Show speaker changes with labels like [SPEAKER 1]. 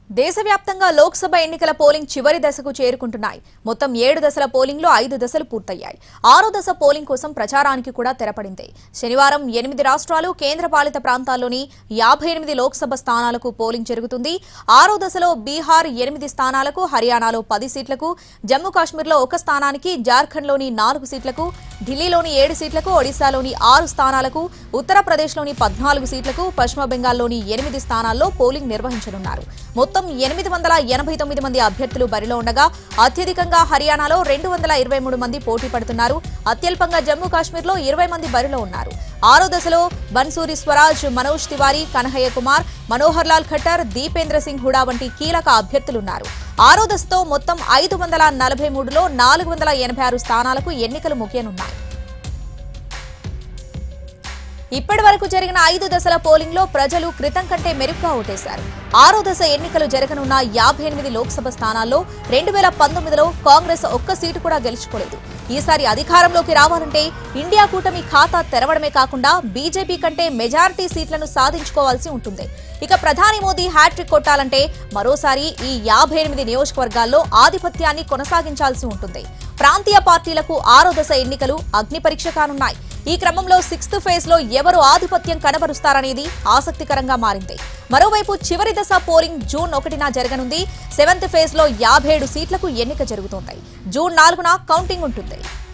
[SPEAKER 1] దేశవ్యాప్తంగా లోక్సభ ఎన్నికల పోలింగ్ చివరి దశకు చేరుకుంటున్నాయి మొత్తం ఏడు దశల పోలింగ్లో ఐదు దశలు పూర్తయ్యాయి ఆరో దశ పోలింగ్ కోసం ప్రచారానికి కూడా తెరపడింది శనివారం ఎనిమిది రాష్ట్రాలు కేంద్రపాలిత ప్రాంతాల్లోని యాభై ఎనిమిది లోక్సభ స్థానాలకు పోలింగ్ జరుగుతుంది ఆరో దశలో బీహార్ ఎనిమిది స్థానాలకు హర్యానాలో పది సీట్లకు జమ్మూ కాశ్మీర్లో ఒక స్థానానికి జార్ఖండ్లోని నాలుగు సీట్లకు ఢిల్లీలోని ఏడు సీట్లకు ఒడిశాలోని ఆరు స్థానాలకు ఉత్తరప్రదేశ్లోని పద్నాలుగు సీట్లకు పశ్చిమ బెంగాల్లోని ఎనిమిది స్థానాల్లో పోలింగ్ నిర్వహించనున్నారు మొత్తం ఎనిమిది వందల ఎనభై తొమ్మిది మంది అభ్యర్థులు బరిలో ఉండగా అత్యధికంగా హర్యానాలో రెండు వందల ఇరవై మూడు మంది పోటీ పడుతున్నారు అత్యల్పంగా జమ్మూ కాశ్మీర్లో ఇరవై మంది బరిలో ఉన్నారు ఆరో దశలో బన్సూరి స్వరాజ్ మనోజ్ తివారీ కనహయ్య కుమార్ మనోహర్ లాల్ ఖట్టర్ దీపేంద్ర సింగ్ హుడా వంటి కీలక అభ్యర్థులున్నారు ఆరో దశతో మొత్తం ఐదు వందల నలభై మూడులో నాలుగు వందల ఎనభై ఆరు స్థానాలకు ఎన్నికలు ముగియనున్నాయి ఇప్పటి వరకు జరిగిన ఐదు దశల పోలింగ్ లో ప్రజలు క్రితం కంటే మెరుగ్గా ఓటేశారు ఆరో దశ ఎన్నికలు జరగనున్న యాభై ఎనిమిది లోక్సభ స్థానాల్లో రెండు వేల పంతొమ్మిదిలో కాంగ్రెస్ ఒక్క సీటు కూడా గెలుచుకోలేదు ఈసారి అధికారంలోకి రావాలంటే ఇండియా కూటమి ఖాతా తెరవడమే కాకుండా బీజేపీ కంటే మెజారిటీ సీట్లను సాధించుకోవాల్సి ఉంటుంది ఇక ప్రధాని మోదీ హ్యాట్రిక్ కొట్టాలంటే మరోసారి ఈ యాభై ఎనిమిది నియోజకవర్గాల్లో ఆధిపత్యాన్ని కొనసాగించాల్సి ఉంటుంది ప్రాంతీయ పార్టీలకు ఆరో దశ ఎన్నికలు అగ్ని పరీక్ష కానున్నాయి ఈ క్రమంలో సిక్స్త్ ఫేజ్ లో ఎవరు ఆధిపత్యం కనబరుస్తారనేది ఆసక్తికరంగా మారింది మరోవైపు చివరి దశ పోలింగ్ జూన్ ఒకటిన జరగనుంది సెవెంత్ ఫేజ్ లో యాభై ఏడు సీట్లకు ఎన్నిక జరుగుతోంది జూన్ నాలుగున కౌంటింగ్ ఉంటుంది